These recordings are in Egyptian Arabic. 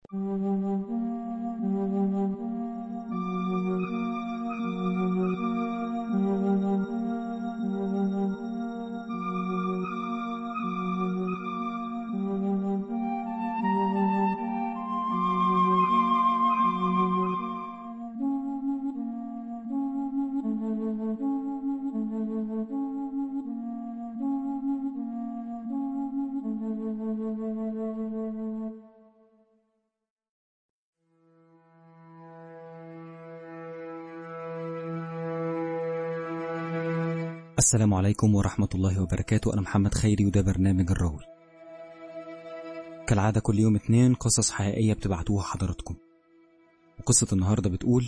السلام عليكم ورحمة الله وبركاته أنا محمد خيري وده برنامج الراوي كالعادة كل يوم اتنين قصص حقيقية بتبعتوها حضراتكم وقصة النهاردة بتقول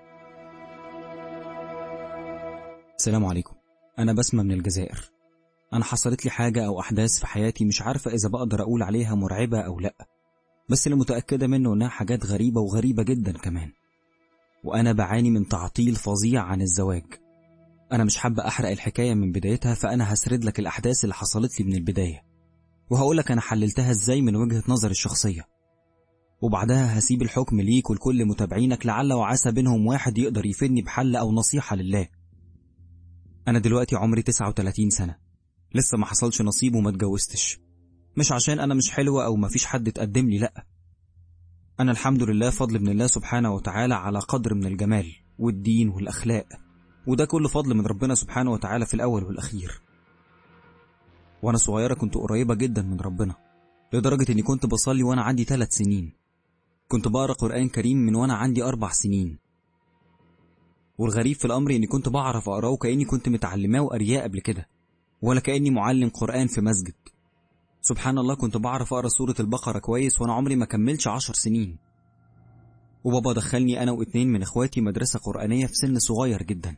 السلام عليكم أنا بسمة من الجزائر أنا حصلت لي حاجة أو أحداث في حياتي مش عارفة إذا بقدر أقول عليها مرعبة أو لأ بس اللي متأكدة منه إنها حاجات غريبة وغريبة جدا كمان وأنا بعاني من تعطيل فظيع عن الزواج أنا مش حابة أحرق الحكاية من بدايتها فأنا هسرد لك الأحداث اللي حصلت لي من البداية وهقولك أنا حللتها إزاي من وجهة نظري الشخصية وبعدها هسيب الحكم ليك ولكل متابعينك لعل وعسى بينهم واحد يقدر يفيدني بحل أو نصيحة لله أنا دلوقتي عمري 39 سنة لسه ما حصلش نصيب وما اتجوزتش مش عشان أنا مش حلوة أو مفيش حد اتقدم لي لأ أنا الحمد لله فضل من الله سبحانه وتعالى على قدر من الجمال والدين والأخلاق وده كله فضل من ربنا سبحانه وتعالى في الأول والأخير وأنا صغيرة كنت قريبة جدا من ربنا لدرجة إني كنت بصلي وأنا عندي ثلاث سنين كنت بقرأ قرآن كريم من وأنا عندي أربع سنين والغريب في الأمر إني كنت بعرف أقراه وكأني كنت متعلماه وقرياه قبل كده ولا كأني معلم قرآن في مسجد سبحان الله كنت بعرف أقرأ سورة البقرة كويس وأنا عمري ما كملش عشر سنين وبابا دخلني أنا واتنين من إخواتي مدرسة قرآنية في سن صغير جدا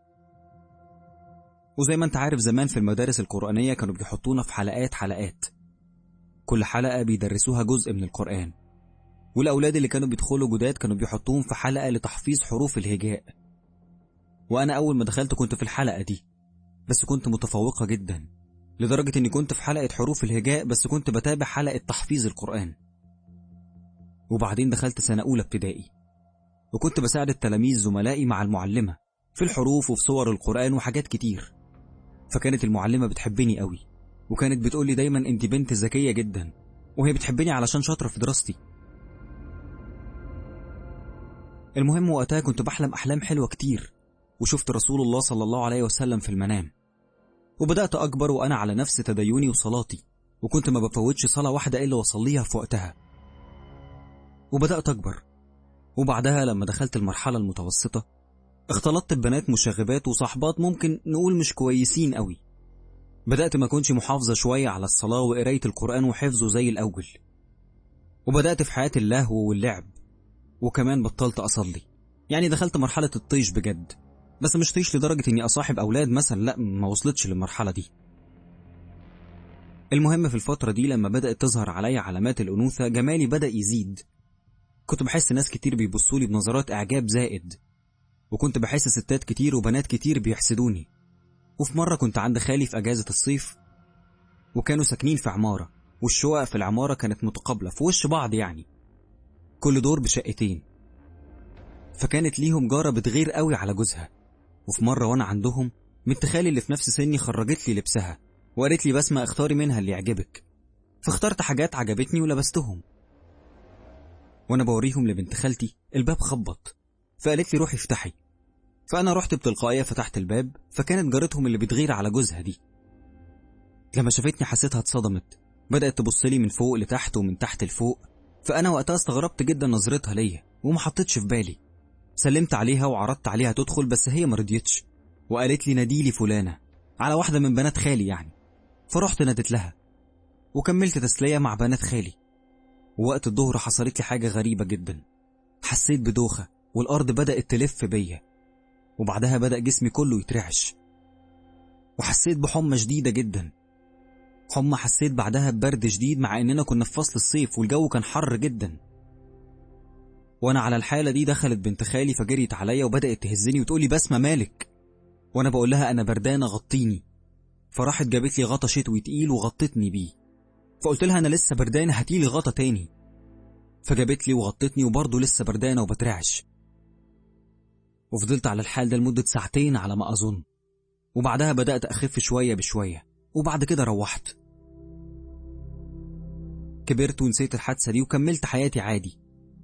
وزي ما انت عارف زمان في المدارس القرآنية كانوا بيحطونا في حلقات حلقات كل حلقة بيدرسوها جزء من القرآن والأولاد اللي كانوا بيدخلوا جداد كانوا بيحطوهم في حلقة لتحفيظ حروف الهجاء وأنا أول ما دخلت كنت في الحلقة دي بس كنت متفوقة جدا لدرجة إني كنت في حلقة حروف الهجاء بس كنت بتابع حلقة تحفيظ القرآن وبعدين دخلت سنة أولى ابتدائي وكنت بساعد التلاميذ زملائي مع المعلمة في الحروف وفي صور القرآن وحاجات كتير فكانت المعلمة بتحبني قوي وكانت بتقولي دايما انت بنت ذكية جدا وهي بتحبني علشان شاطرة في دراستي المهم وقتها كنت بحلم أحلام حلوة كتير وشفت رسول الله صلى الله عليه وسلم في المنام وبدأت أكبر وأنا على نفس تديني وصلاتي وكنت ما بفوتش صلاة واحدة إلا وصليها في وقتها وبدأت أكبر وبعدها لما دخلت المرحلة المتوسطة اختلطت ببنات مشاغبات وصاحبات ممكن نقول مش كويسين قوي بدأت ما كنش محافظة شوية على الصلاة وقراية القرآن وحفظه زي الأول وبدأت في حياة اللهو واللعب وكمان بطلت أصلي يعني دخلت مرحلة الطيش بجد بس مش طيش لدرجة إني أصاحب أولاد مثلا لأ ما وصلتش للمرحلة دي المهم في الفترة دي لما بدأت تظهر عليا علامات الأنوثة جمالي بدأ يزيد كنت بحس ناس كتير بيبصولي بنظرات إعجاب زائد وكنت بحس ستات كتير وبنات كتير بيحسدوني وفي مرة كنت عند خالي في أجازة الصيف وكانوا ساكنين في عمارة والشقق في العمارة كانت متقابلة في وش بعض يعني كل دور بشقتين فكانت ليهم جارة بتغير قوي على جوزها وفي مرة وأنا عندهم بنت خالي اللي في نفس سني خرجت لي لبسها وقالت لي بسمة اختاري منها اللي يعجبك فاخترت حاجات عجبتني ولبستهم وأنا بوريهم لبنت خالتي الباب خبط فقالت لي روحي افتحي فأنا رحت بتلقائية فتحت الباب فكانت جارتهم اللي بتغير على جوزها دي لما شافتني حسيتها اتصدمت بدأت تبص لي من فوق لتحت ومن تحت لفوق فأنا وقتها استغربت جدا نظرتها ليا وما حطيتش في بالي سلمت عليها وعرضت عليها تدخل بس هي ما رضيتش وقالت لي ناديلي فلانة على واحدة من بنات خالي يعني فرحت نادت لها وكملت تسلية مع بنات خالي ووقت الظهر حصلت لي حاجة غريبة جدا حسيت بدوخة والأرض بدأت تلف بيا وبعدها بدأ جسمي كله يترعش وحسيت بحمى شديدة جدا حمى حسيت بعدها ببرد شديد مع إننا كنا في فصل الصيف والجو كان حر جدا وأنا على الحالة دي دخلت بنت خالي فجريت عليا وبدأت تهزني وتقولي بسمة مالك وأنا بقول لها أنا بردانة غطيني فراحت جابت لي غطا شتوي تقيل وغطتني بيه فقلت لها أنا لسه بردانة هاتيلي غطا تاني فجابت لي وغطتني وبرضه لسه بردانة وبترعش وفضلت على الحال ده لمدة ساعتين على ما أظن وبعدها بدأت أخف شوية بشوية وبعد كده روحت كبرت ونسيت الحادثة دي وكملت حياتي عادي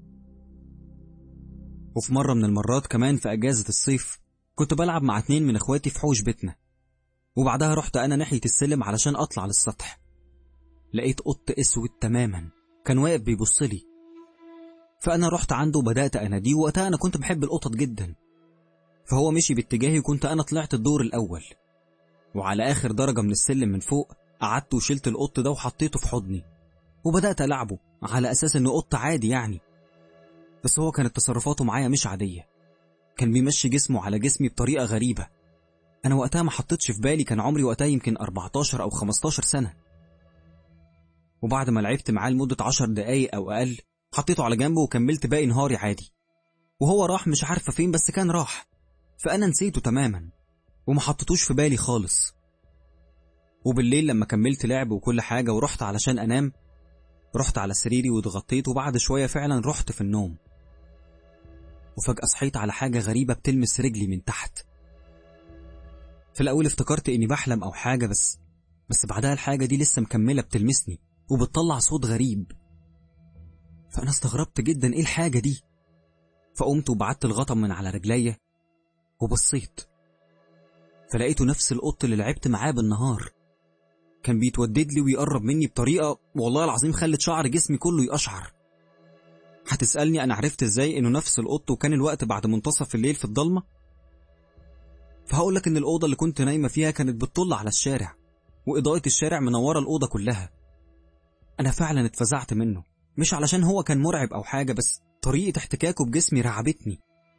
وفي مرة من المرات كمان في أجازة الصيف كنت بلعب مع اتنين من اخواتي في حوش بيتنا وبعدها رحت أنا ناحية السلم علشان أطلع للسطح لقيت قط أسود تماما كان واقف بيبصلي فأنا رحت عنده وبدأت أناديه وقتها أنا كنت بحب القطط جدا فهو مشي باتجاهي وكنت أنا طلعت الدور الأول وعلى آخر درجة من السلم من فوق قعدت وشلت القط ده وحطيته في حضني وبدأت ألعبه على أساس إنه قط عادي يعني بس هو كانت تصرفاته معايا مش عادية كان بيمشي جسمه على جسمي بطريقة غريبة أنا وقتها ما حطيتش في بالي كان عمري وقتها يمكن 14 أو 15 سنة وبعد ما لعبت معاه لمدة 10 دقايق أو أقل حطيته على جنبه وكملت باقي نهاري عادي وهو راح مش عارفة فين بس كان راح فأنا نسيته تماما وما حطيتوش في بالي خالص وبالليل لما كملت لعب وكل حاجة ورحت علشان أنام رحت على سريري واتغطيت وبعد شوية فعلا رحت في النوم وفجأة صحيت على حاجة غريبة بتلمس رجلي من تحت في الأول افتكرت إني بحلم أو حاجة بس بس بعدها الحاجة دي لسه مكملة بتلمسني وبتطلع صوت غريب فأنا استغربت جدا إيه الحاجة دي فقمت وبعدت الغطا من على رجليا وبصيت فلقيته نفس القط اللي لعبت معاه بالنهار كان بيتودد لي ويقرب مني بطريقة والله العظيم خلت شعر جسمي كله يقشعر هتسألني أنا عرفت إزاي إنه نفس القط وكان الوقت بعد منتصف الليل في الضلمة فهقولك إن الأوضة اللي كنت نايمة فيها كانت بتطل على الشارع وإضاءة الشارع منورة الأوضة كلها أنا فعلا اتفزعت منه مش علشان هو كان مرعب أو حاجة بس طريقة احتكاكه بجسمي رعبتني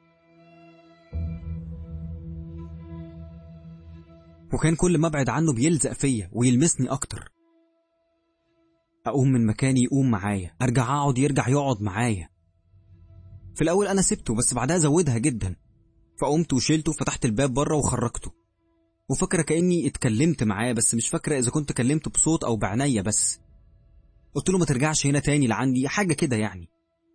وكان كل ما ابعد عنه بيلزق فيا ويلمسني اكتر اقوم من مكاني يقوم معايا ارجع اقعد يرجع يقعد معايا في الاول انا سبته بس بعدها زودها جدا فقمت وشيلته وفتحت الباب بره وخرجته وفاكره كاني اتكلمت معاه بس مش فاكره اذا كنت كلمته بصوت او بعناية بس قلت له ما ترجعش هنا تاني لعندي حاجه كده يعني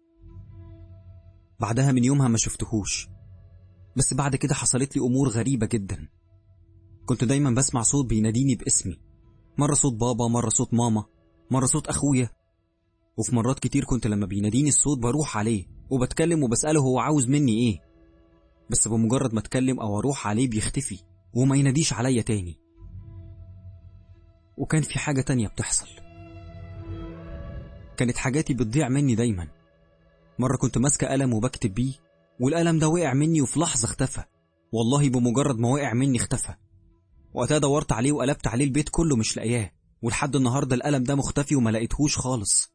بعدها من يومها ما شفتهوش بس بعد كده حصلت لي امور غريبه جدا كنت دايما بسمع صوت بيناديني باسمي مرة صوت بابا مرة صوت ماما مرة صوت أخويا وفي مرات كتير كنت لما بيناديني الصوت بروح عليه وبتكلم وبسأله هو عاوز مني إيه بس بمجرد ما أتكلم أو أروح عليه بيختفي وما يناديش عليا تاني وكان في حاجة تانية بتحصل كانت حاجاتي بتضيع مني دايما مرة كنت ماسكة قلم وبكتب بيه والقلم ده وقع مني وفي لحظة اختفى والله بمجرد ما وقع مني اختفى وقتها دورت عليه وقلبت عليه البيت كله مش لاقياه ولحد النهارده القلم ده مختفي وما لقيتهوش خالص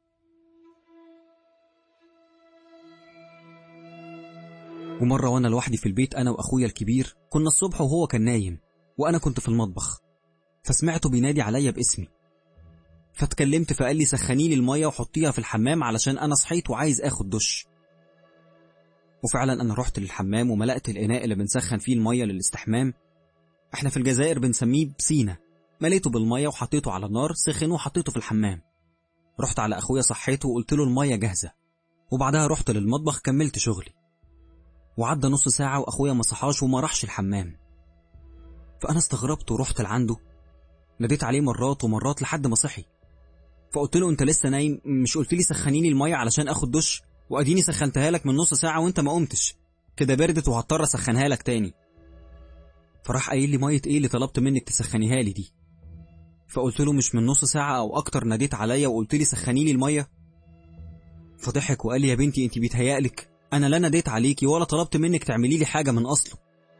ومرة وأنا لوحدي في البيت أنا وأخويا الكبير كنا الصبح وهو كان نايم وأنا كنت في المطبخ فسمعته بينادي عليا باسمي فاتكلمت فقال لي سخني لي المية وحطيها في الحمام علشان أنا صحيت وعايز آخد دش وفعلا أنا رحت للحمام وملأت الإناء اللي بنسخن فيه المية للاستحمام احنا في الجزائر بنسميه بسينة مليته بالمية وحطيته على النار سخن وحطيته في الحمام رحت على أخويا صحيته وقلت له المية جاهزة وبعدها رحت للمطبخ كملت شغلي وعدى نص ساعة وأخويا ما صحاش وما راحش الحمام فأنا استغربت ورحت لعنده ناديت عليه مرات ومرات لحد ما صحي فقلت له أنت لسه نايم مش قلت لي سخنيني المية علشان آخد دش وأديني سخنتها لك من نص ساعة وأنت ما قمتش كده بردت وهضطر أسخنها لك تاني فراح قايل لي ميه ايه اللي طلبت منك تسخنيها لي دي فقلت له مش من نص ساعه او اكتر ناديت عليا وقلت لي سخني لي الميه فضحك وقال لي يا بنتي انت بيتهيألك انا لا ناديت عليكي ولا طلبت منك تعملي لي حاجه من اصله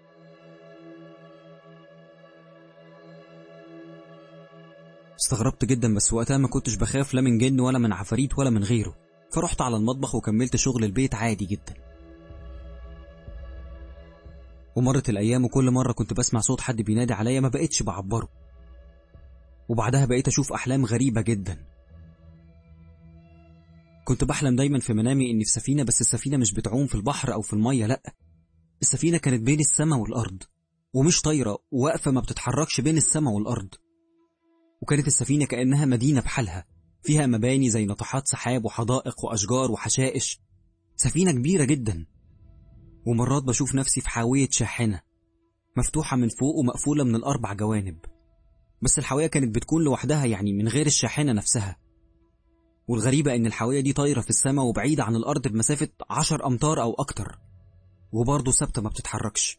استغربت جدا بس وقتها ما كنتش بخاف لا من جن ولا من عفاريت ولا من غيره فرحت على المطبخ وكملت شغل البيت عادي جدا ومرت الأيام وكل مرة كنت بسمع صوت حد بينادي عليا ما بقتش بعبره وبعدها بقيت أشوف أحلام غريبة جدا كنت بحلم دايما في منامي إني في سفينة بس السفينة مش بتعوم في البحر أو في المية لأ السفينة كانت بين السماء والأرض ومش طايرة واقفة ما بتتحركش بين السماء والأرض وكانت السفينة كأنها مدينة بحالها فيها مباني زي ناطحات سحاب وحدائق وأشجار وحشائش سفينة كبيرة جدا ومرات بشوف نفسي في حاوية شاحنة مفتوحة من فوق ومقفولة من الأربع جوانب بس الحاوية كانت بتكون لوحدها يعني من غير الشاحنة نفسها والغريبة إن الحاوية دي طايرة في السماء وبعيدة عن الأرض بمسافة عشر أمتار أو أكتر وبرضه ثابتة ما بتتحركش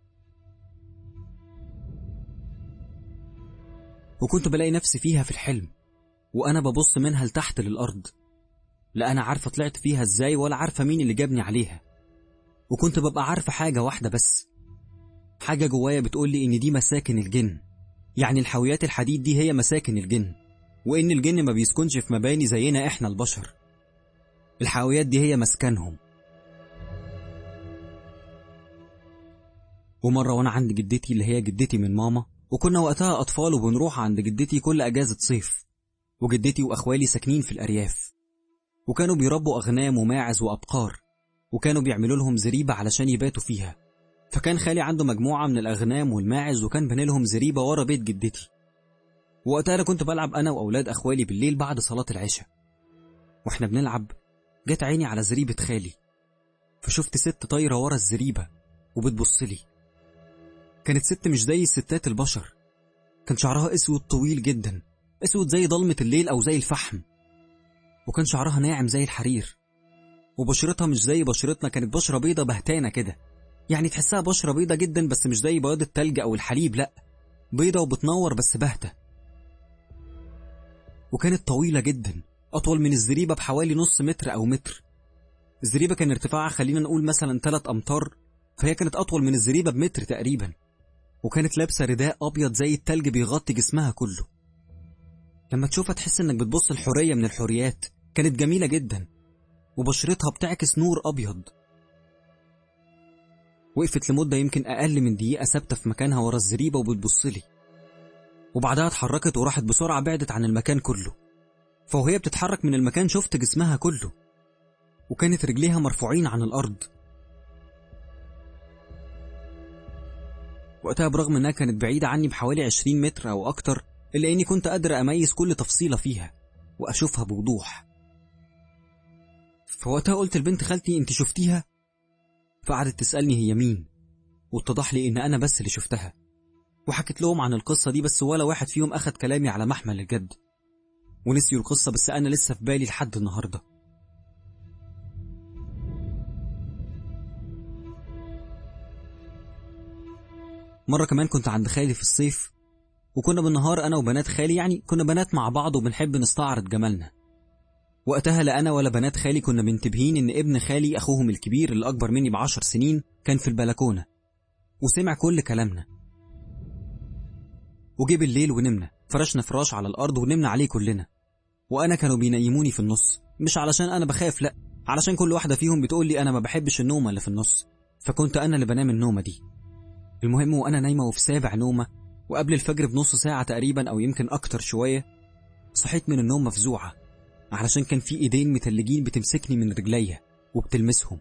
وكنت بلاقي نفسي فيها في الحلم وأنا ببص منها لتحت للأرض لا أنا عارفة طلعت فيها إزاي ولا عارفة مين اللي جابني عليها وكنت ببقى عارفة حاجة واحدة بس حاجة جوايا بتقولي إن دي مساكن الجن يعني الحاويات الحديد دي هي مساكن الجن وإن الجن ما بيسكنش في مباني زينا إحنا البشر الحاويات دي هي مسكنهم ومرة وأنا عند جدتي اللي هي جدتي من ماما وكنا وقتها أطفال وبنروح عند جدتي كل أجازة صيف وجدتي وأخوالي ساكنين في الأرياف وكانوا بيربوا أغنام وماعز وأبقار وكانوا بيعملوا لهم زريبة علشان يباتوا فيها فكان خالي عنده مجموعة من الأغنام والماعز وكان بني لهم زريبة ورا بيت جدتي وقتها أنا كنت بلعب أنا وأولاد أخوالي بالليل بعد صلاة العشاء وإحنا بنلعب جت عيني على زريبة خالي فشفت ست طايرة ورا الزريبة وبتبصلي كانت ست مش زي ستات البشر كان شعرها اسود طويل جدا اسود زي ضلمة الليل أو زي الفحم وكان شعرها ناعم زي الحرير وبشرتها مش زي بشرتنا كانت بشرة بيضة بهتانة كده يعني تحسها بشرة بيضة جدا بس مش زي بياض التلج أو الحليب لأ بيضة وبتنور بس باهتة وكانت طويلة جدا أطول من الزريبة بحوالي نص متر أو متر الزريبة كان ارتفاعها خلينا نقول مثلا 3 أمتار فهي كانت أطول من الزريبة بمتر تقريبا وكانت لابسة رداء أبيض زي التلج بيغطي جسمها كله لما تشوفها تحس إنك بتبص الحرية من الحريات كانت جميلة جدا وبشرتها بتعكس نور أبيض وقفت لمدة يمكن أقل من دقيقة ثابتة في مكانها ورا الزريبة وبتبصلي وبعدها اتحركت وراحت بسرعة بعدت عن المكان كله فوهي بتتحرك من المكان شفت جسمها كله وكانت رجليها مرفوعين عن الأرض وقتها برغم إنها كانت بعيدة عني بحوالي 20 متر أو أكتر إلا إني كنت قادر أميز كل تفصيلة فيها وأشوفها بوضوح فوقتها قلت لبنت خالتي أنت شفتيها؟ فقعدت تسألني هي مين واتضح لي إن أنا بس اللي شفتها وحكيت لهم عن القصة دي بس ولا واحد فيهم أخد كلامي على محمل الجد ونسيوا القصة بس أنا لسه في بالي لحد النهاردة مرة كمان كنت عند خالي في الصيف وكنا بالنهار أنا وبنات خالي يعني كنا بنات مع بعض وبنحب نستعرض جمالنا وقتها لا أنا ولا بنات خالي كنا منتبهين إن ابن خالي أخوهم الكبير اللي أكبر مني بعشر سنين كان في البلكونة وسمع كل كلامنا وجه بالليل ونمنا فرشنا فراش على الأرض ونمنا عليه كلنا وأنا كانوا بينيموني في النص مش علشان أنا بخاف لأ علشان كل واحدة فيهم بتقول لي أنا ما بحبش النومة اللي في النص فكنت أنا اللي بنام النومة دي المهم وأنا نايمة وفي سابع نومة وقبل الفجر بنص ساعة تقريبا أو يمكن أكتر شوية صحيت من النوم مفزوعة علشان كان في إيدين متلجين بتمسكني من رجليا وبتلمسهم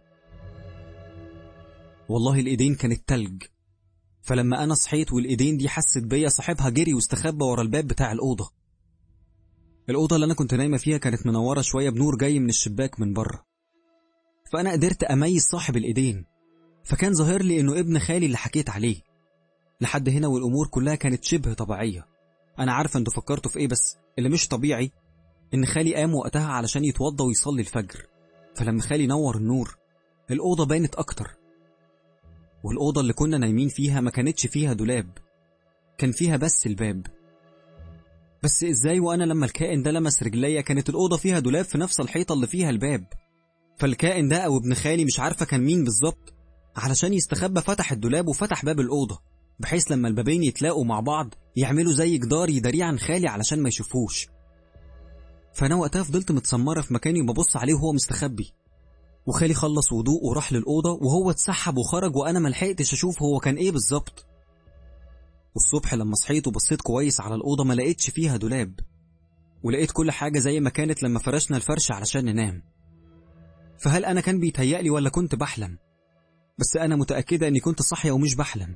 والله الإيدين كانت تلج فلما أنا صحيت والإيدين دي حست بيا صاحبها جري واستخبى ورا الباب بتاع الأوضة الأوضة اللي أنا كنت نايمة فيها كانت منورة شوية بنور جاي من الشباك من بره فأنا قدرت أميز صاحب الإيدين فكان ظاهر لي إنه ابن خالي اللي حكيت عليه لحد هنا والأمور كلها كانت شبه طبيعية أنا عارفة أنتوا فكرتوا في إيه بس اللي مش طبيعي إن خالي قام وقتها علشان يتوضى ويصلي الفجر فلما خالي نور النور الأوضة بانت أكتر والأوضة اللي كنا نايمين فيها ما كانتش فيها دولاب كان فيها بس الباب بس ازاي وانا لما الكائن ده لمس رجليا كانت الأوضة فيها دولاب في نفس الحيطة اللي فيها الباب فالكائن ده أو ابن خالي مش عارفة كان مين بالظبط علشان يستخبى فتح الدولاب وفتح باب الأوضة بحيث لما البابين يتلاقوا مع بعض يعملوا زي جدار يداريه عن خالي علشان ما يشوفوش فأنا وقتها فضلت متسمرة في مكاني وببص عليه وهو مستخبي وخالي خلص وضوء وراح للأوضة وهو اتسحب وخرج وأنا ملحقتش أشوف هو كان إيه بالظبط والصبح لما صحيت وبصيت كويس على الأوضة ما لقيتش فيها دولاب ولقيت كل حاجة زي ما كانت لما فرشنا الفرش علشان ننام فهل أنا كان بيتهيألي ولا كنت بحلم بس أنا متأكدة إني كنت صاحية ومش بحلم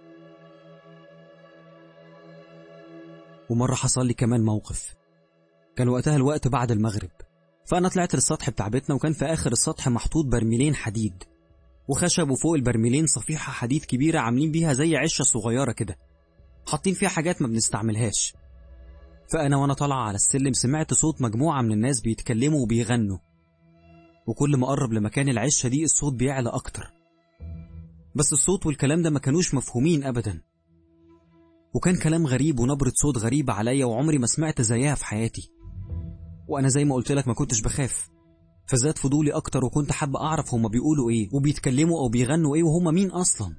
ومرة حصل لي كمان موقف كان وقتها الوقت بعد المغرب فأنا طلعت للسطح بتاع بيتنا وكان في آخر السطح محطوط برميلين حديد وخشب وفوق البرميلين صفيحة حديد كبيرة عاملين بيها زي عشة صغيرة كده حاطين فيها حاجات ما بنستعملهاش فأنا وأنا طالعة على السلم سمعت صوت مجموعة من الناس بيتكلموا وبيغنوا وكل ما قرب لمكان العشة دي الصوت بيعلى أكتر بس الصوت والكلام ده ما كانوش مفهومين أبدا وكان كلام غريب ونبرة صوت غريبة عليا وعمري ما سمعت زيها في حياتي وأنا زي ما قلت لك ما كنتش بخاف فزاد فضولي أكتر وكنت حابة أعرف هما بيقولوا إيه وبيتكلموا أو بيغنوا إيه وهما مين أصلا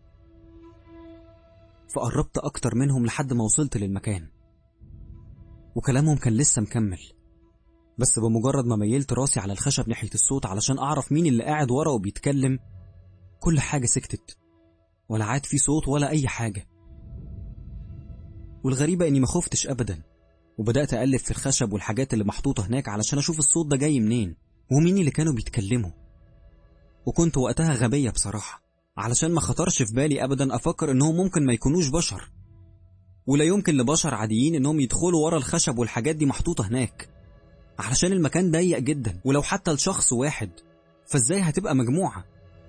فقربت أكتر منهم لحد ما وصلت للمكان وكلامهم كان لسه مكمل بس بمجرد ما ميلت راسي على الخشب ناحية الصوت علشان أعرف مين اللي قاعد ورا وبيتكلم كل حاجة سكتت ولا عاد في صوت ولا أي حاجة والغريبة إني ما خفتش أبدا وبدأت أقلب في الخشب والحاجات اللي محطوطة هناك علشان أشوف الصوت ده جاي منين ومين اللي كانوا بيتكلموا وكنت وقتها غبية بصراحة علشان ما خطرش في بالي أبدا أفكر إنهم ممكن ما يكونوش بشر ولا يمكن لبشر عاديين إنهم يدخلوا ورا الخشب والحاجات دي محطوطة هناك علشان المكان ضيق جدا ولو حتى لشخص واحد فازاي هتبقى مجموعة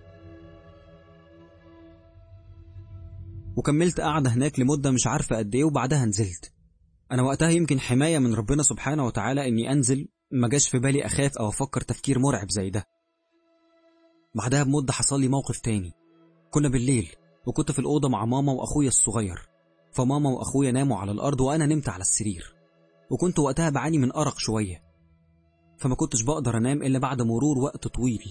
وكملت قاعدة هناك لمدة مش عارفة قد ايه وبعدها نزلت أنا وقتها يمكن حماية من ربنا سبحانه وتعالى إني أنزل ما جاش في بالي أخاف أو أفكر تفكير مرعب زي ده بعدها بمدة حصل لي موقف تاني كنا بالليل وكنت في الأوضة مع ماما وأخويا الصغير فماما وأخويا ناموا على الأرض وأنا نمت على السرير وكنت وقتها بعاني من أرق شوية فما كنتش بقدر أنام إلا بعد مرور وقت طويل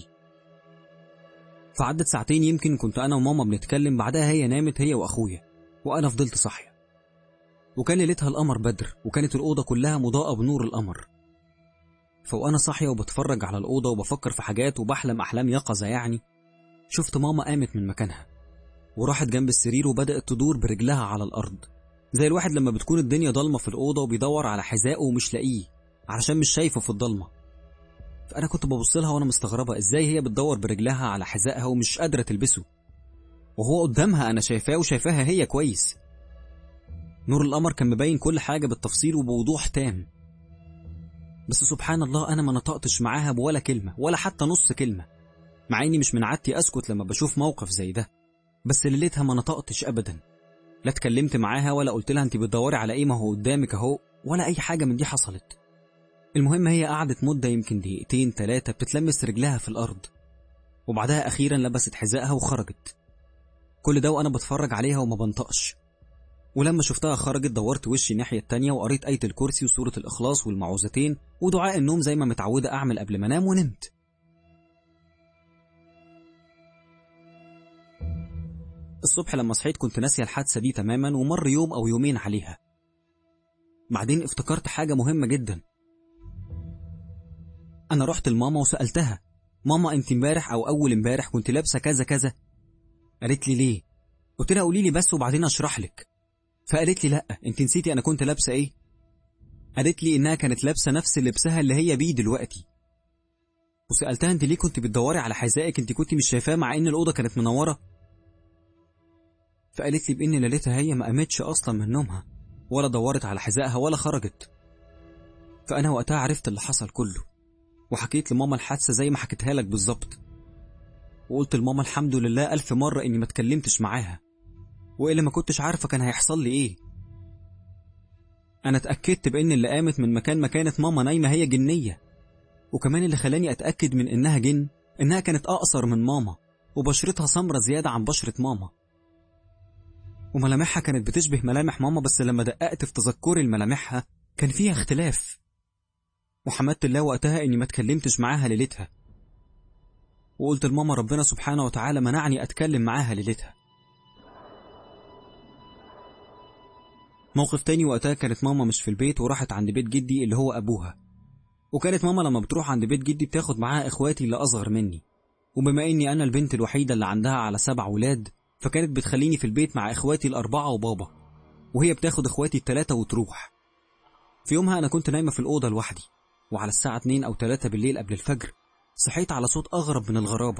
فعدت ساعتين يمكن كنت أنا وماما بنتكلم بعدها هي نامت هي وأخويا وأنا فضلت صاحية وكان ليلتها القمر بدر وكانت الأوضة كلها مضاءة بنور القمر فوأنا صاحية وبتفرج على الأوضة وبفكر في حاجات وبحلم أحلام يقظة يعني شفت ماما قامت من مكانها وراحت جنب السرير وبدأت تدور برجلها على الأرض زي الواحد لما بتكون الدنيا ضلمة في الأوضة وبيدور على حذائه ومش لاقيه علشان مش شايفه في الضلمة فأنا كنت ببص لها وأنا مستغربة إزاي هي بتدور برجلها على حذائها ومش قادرة تلبسه وهو قدامها أنا شايفاه وشايفاها هي كويس نور القمر كان مبين كل حاجة بالتفصيل وبوضوح تام بس سبحان الله أنا ما نطقتش معاها بولا كلمة ولا حتى نص كلمة مع إني مش من عادتي أسكت لما بشوف موقف زي ده بس ليلتها ما نطقتش أبدا لا اتكلمت معاها ولا قلت لها انت بتدوري على ايه ما هو قدامك اهو ولا اي حاجه من دي حصلت المهم هي قعدت مده يمكن دقيقتين تلاتة بتتلمس رجلها في الارض وبعدها اخيرا لبست حذائها وخرجت كل ده وانا بتفرج عليها وما بنطقش ولما شفتها خرجت دورت وشي الناحية التانية وقريت آية الكرسي وسورة الإخلاص والمعوذتين ودعاء النوم زي ما متعودة أعمل قبل ما أنام ونمت الصبح لما صحيت كنت ناسية الحادثة دي تماما ومر يوم أو يومين عليها بعدين افتكرت حاجة مهمة جدا أنا رحت لماما وسألتها ماما أنت امبارح أو أول امبارح كنت لابسة كذا كذا قالت لي ليه قلت لها قولي لي بس وبعدين أشرح لك فقالت لي لأ أنت نسيتي أنا كنت لابسة إيه قالت لي إنها كانت لابسة نفس لبسها اللي هي بيه دلوقتي وسألتها أنت ليه كنت بتدوري على حذائك أنت كنت مش شايفاه مع إن الأوضة كانت منورة فقالت لي بإن ليلتها هي ما قامتش أصلا من نومها ولا دورت على حذائها ولا خرجت فأنا وقتها عرفت اللي حصل كله وحكيت لماما الحادثة زي ما حكيتها لك بالظبط وقلت لماما الحمد لله ألف مرة إني ما اتكلمتش معاها وإلا ما كنتش عارفة كان هيحصل لي إيه أنا اتأكدت بإن اللي قامت من مكان ما كانت ماما نايمة هي جنية وكمان اللي خلاني أتأكد من إنها جن إنها كانت أقصر من ماما وبشرتها سمرة زيادة عن بشرة ماما وملامحها كانت بتشبه ملامح ماما بس لما دققت في تذكري لملامحها كان فيها اختلاف وحمدت الله وقتها اني ما اتكلمتش معاها ليلتها وقلت لماما ربنا سبحانه وتعالى منعني اتكلم معاها ليلتها موقف تاني وقتها كانت ماما مش في البيت وراحت عند بيت جدي اللي هو ابوها وكانت ماما لما بتروح عند بيت جدي بتاخد معاها اخواتي اللي اصغر مني وبما اني انا البنت الوحيده اللي عندها على سبع ولاد فكانت بتخليني في البيت مع اخواتي الاربعه وبابا وهي بتاخد اخواتي التلاته وتروح في يومها انا كنت نايمه في الاوضه لوحدي وعلى الساعه 2 او 3 بالليل قبل الفجر صحيت على صوت اغرب من الغرابه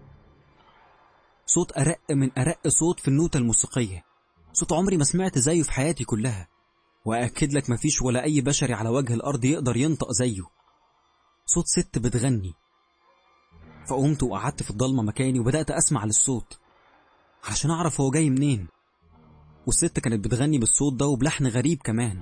صوت ارق من ارق صوت في النوته الموسيقيه صوت عمري ما سمعت زيه في حياتي كلها وأكد لك مفيش ولا أي بشري على وجه الأرض يقدر ينطق زيه صوت ست بتغني فقمت وقعدت في الضلمة مكاني وبدأت أسمع للصوت علشان أعرف هو جاي منين والست كانت بتغني بالصوت ده وبلحن غريب كمان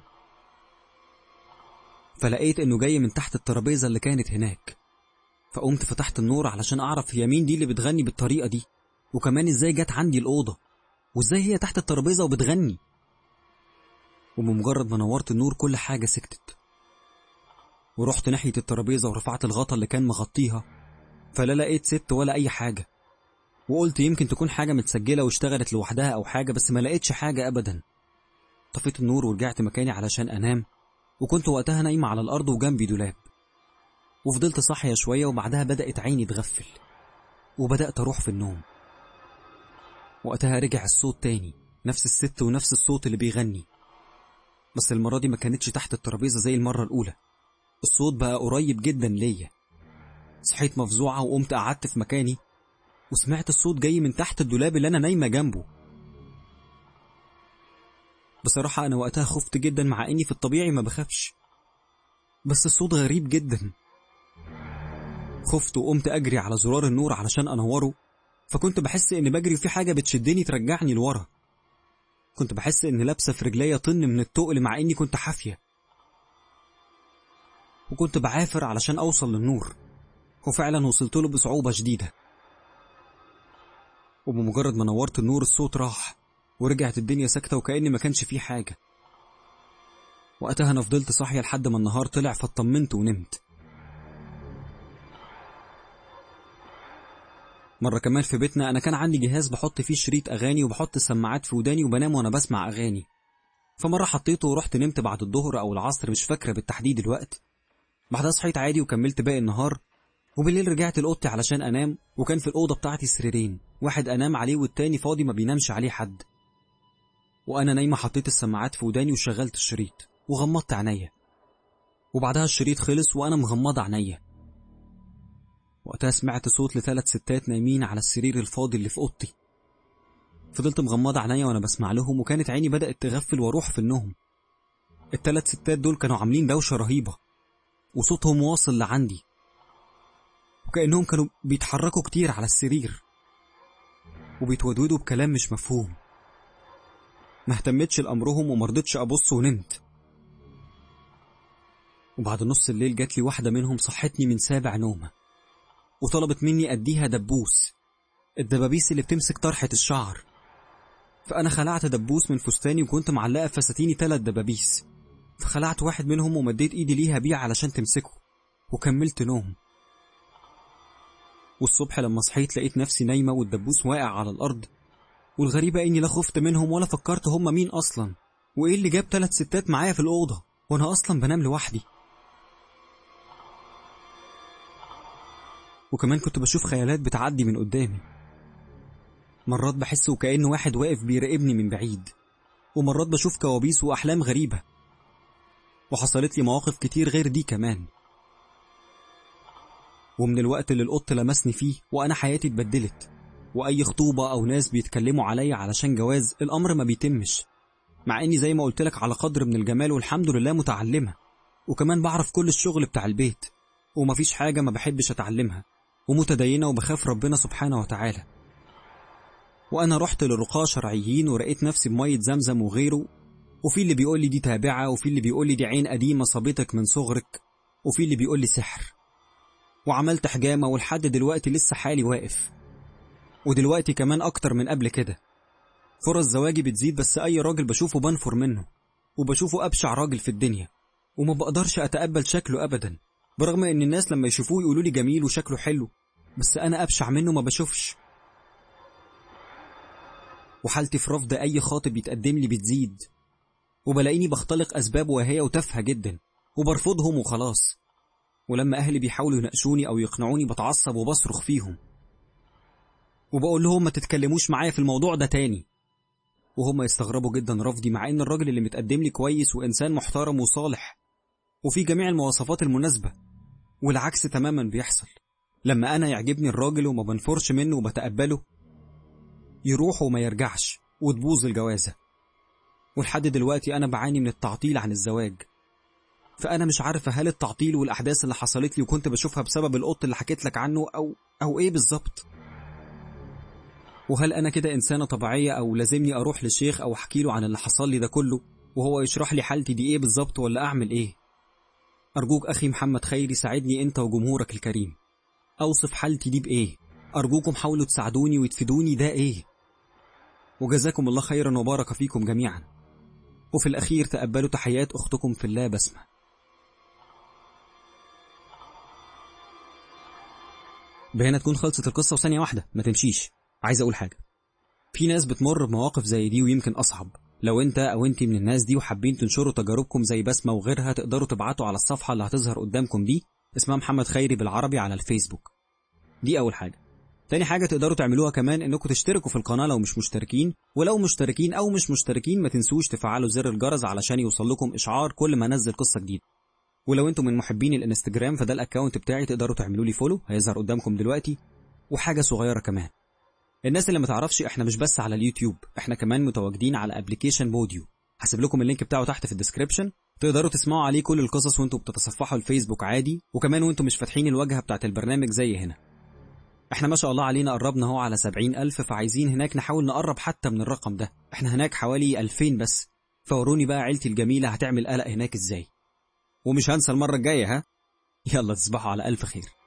فلقيت إنه جاي من تحت الترابيزة اللي كانت هناك فقمت فتحت النور علشان أعرف هي مين دي اللي بتغني بالطريقة دي وكمان إزاي جت عندي الأوضة وإزاي هي تحت الترابيزة وبتغني وبمجرد ما نورت النور كل حاجة سكتت ورحت ناحية الترابيزة ورفعت الغطا اللي كان مغطيها فلا لقيت ست ولا أي حاجة وقلت يمكن تكون حاجة متسجلة واشتغلت لوحدها أو حاجة بس ما لقيتش حاجة أبدا طفيت النور ورجعت مكاني علشان أنام وكنت وقتها نايمة على الأرض وجنبي دولاب وفضلت صاحية شوية وبعدها بدأت عيني تغفل وبدأت أروح في النوم وقتها رجع الصوت تاني نفس الست ونفس الصوت اللي بيغني بس المرة دي ما كانتش تحت الترابيزة زي المرة الأولى الصوت بقى قريب جدا ليا صحيت مفزوعة وقمت قعدت في مكاني وسمعت الصوت جاي من تحت الدولاب اللي أنا نايمة جنبه بصراحة أنا وقتها خفت جدا مع إني في الطبيعي ما بخافش بس الصوت غريب جدا خفت وقمت أجري على زرار النور علشان أنوره فكنت بحس إن بجري وفي حاجة بتشدني ترجعني لورا كنت بحس إن لابسة في رجليا طن من التقل مع إني كنت حافية وكنت بعافر علشان أوصل للنور وفعلا وصلت له بصعوبة شديدة وبمجرد ما نورت النور الصوت راح ورجعت الدنيا ساكتة وكأن ما كانش فيه حاجة وقتها أنا فضلت صاحية لحد ما النهار طلع فاطمنت ونمت مرة كمان في بيتنا أنا كان عندي جهاز بحط فيه شريط أغاني وبحط السماعات في وداني وبنام وأنا بسمع أغاني فمرة حطيته ورحت نمت بعد الظهر أو العصر مش فاكرة بالتحديد الوقت بعدها صحيت عادي وكملت باقي النهار وبالليل رجعت لأوضتي علشان أنام وكان في الأوضة بتاعتي سريرين واحد أنام عليه والتاني فاضي ما بينامش عليه حد وأنا نايمة حطيت السماعات في وداني وشغلت الشريط وغمضت عينيا وبعدها الشريط خلص وأنا مغمضة عينيا وقتها سمعت صوت لثلاث ستات نايمين على السرير الفاضي اللي في أوضتي فضلت مغمضة عينيا وأنا بسمع لهم وكانت عيني بدأت تغفل وأروح في النوم الثلاث ستات دول كانوا عاملين دوشة رهيبة وصوتهم واصل لعندي وكأنهم كانوا بيتحركوا كتير على السرير وبيتودودوا بكلام مش مفهوم ما اهتمتش لأمرهم ومرضتش أبص ونمت وبعد نص الليل جات لي واحدة منهم صحتني من سابع نومة وطلبت مني أديها دبوس الدبابيس اللي بتمسك طرحة الشعر فأنا خلعت دبوس من فستاني وكنت معلقة في فساتيني تلات دبابيس فخلعت واحد منهم ومديت إيدي ليها بيه علشان تمسكه وكملت نوم والصبح لما صحيت لقيت نفسي نايمة والدبوس واقع على الأرض والغريبة إني لا خفت منهم ولا فكرت هما مين أصلا وإيه اللي جاب تلات ستات معايا في الأوضة وأنا أصلا بنام لوحدي وكمان كنت بشوف خيالات بتعدي من قدامي مرات بحس وكأن واحد واقف بيراقبني من بعيد ومرات بشوف كوابيس وأحلام غريبة وحصلت لي مواقف كتير غير دي كمان ومن الوقت اللي القط لمسني فيه وأنا حياتي اتبدلت وأي خطوبة أو ناس بيتكلموا عليا علشان جواز الأمر ما بيتمش مع إني زي ما قلت لك على قدر من الجمال والحمد لله متعلمة وكمان بعرف كل الشغل بتاع البيت ومفيش حاجة ما بحبش أتعلمها ومتدينة وبخاف ربنا سبحانه وتعالى وأنا رحت لرقاة شرعيين ورقيت نفسي بمية زمزم وغيره وفي اللي بيقول لي دي تابعة وفي اللي بيقول لي دي عين قديمة صابتك من صغرك وفي اللي بيقول لي سحر وعملت حجامة ولحد دلوقتي لسه حالي واقف ودلوقتي كمان أكتر من قبل كده فرص زواجي بتزيد بس أي راجل بشوفه بنفر منه وبشوفه أبشع راجل في الدنيا وما بقدرش أتقبل شكله أبدا برغم إن الناس لما يشوفوه يقولوا لي جميل وشكله حلو بس أنا أبشع منه ما بشوفش وحالتي في رفض أي خاطب يتقدم لي بتزيد وبلاقيني بختلق أسباب واهية وتافهة جدا وبرفضهم وخلاص ولما أهلي بيحاولوا يناقشوني أو يقنعوني بتعصب وبصرخ فيهم وبقول لهم ما تتكلموش معايا في الموضوع ده تاني وهم يستغربوا جدا رفضي مع ان الراجل اللي متقدم لي كويس وانسان محترم وصالح وفي جميع المواصفات المناسبة والعكس تماما بيحصل لما انا يعجبني الراجل وما بنفرش منه وبتقبله يروح وما يرجعش وتبوظ الجوازة ولحد دلوقتي أنا بعاني من التعطيل عن الزواج فأنا مش عارفة هل التعطيل والأحداث اللي حصلت لي وكنت بشوفها بسبب القط اللي حكيت لك عنه أو أو إيه بالظبط وهل أنا كده إنسانة طبيعية أو لازمني أروح للشيخ أو أحكي له عن اللي حصل لي ده كله وهو يشرح لي حالتي دي إيه بالظبط ولا أعمل إيه أرجوك أخي محمد خيري ساعدني أنت وجمهورك الكريم أوصف حالتي دي بإيه أرجوكم حاولوا تساعدوني وتفيدوني ده إيه وجزاكم الله خيرا وبارك فيكم جميعا وفي الأخير تقبلوا تحيات أختكم في الله بسمة بهنا تكون خلصت القصة وثانية واحدة ما تمشيش عايز أقول حاجة في ناس بتمر بمواقف زي دي ويمكن أصعب لو انت او انت من الناس دي وحابين تنشروا تجاربكم زي بسمة وغيرها تقدروا تبعتوا على الصفحة اللي هتظهر قدامكم دي اسمها محمد خيري بالعربي على الفيسبوك دي أول حاجة تاني حاجة تقدروا تعملوها كمان انكم تشتركوا في القناة لو مش مشتركين ولو مشتركين او مش مشتركين ما تنسوش تفعلوا زر الجرس علشان يوصل لكم اشعار كل ما انزل قصة جديدة ولو انتم من محبين الانستجرام فده الاكونت بتاعي تقدروا تعملوا لي فولو هيظهر قدامكم دلوقتي وحاجة صغيرة كمان الناس اللي ما تعرفش احنا مش بس على اليوتيوب احنا كمان متواجدين على ابلكيشن بوديو هسيب لكم اللينك بتاعه تحت في الديسكريبشن تقدروا تسمعوا عليه كل القصص وانتم بتتصفحوا الفيسبوك عادي وكمان وانتم مش فاتحين الواجهة بتاعت البرنامج زي هنا احنا ما شاء الله علينا قربنا اهو على سبعين ألف فعايزين هناك نحاول نقرب حتى من الرقم ده احنا هناك حوالي ألفين بس فوروني بقى عيلتي الجميلة هتعمل قلق هناك ازاي ومش هنسى المرة الجاية ها يلا تصبحوا على ألف خير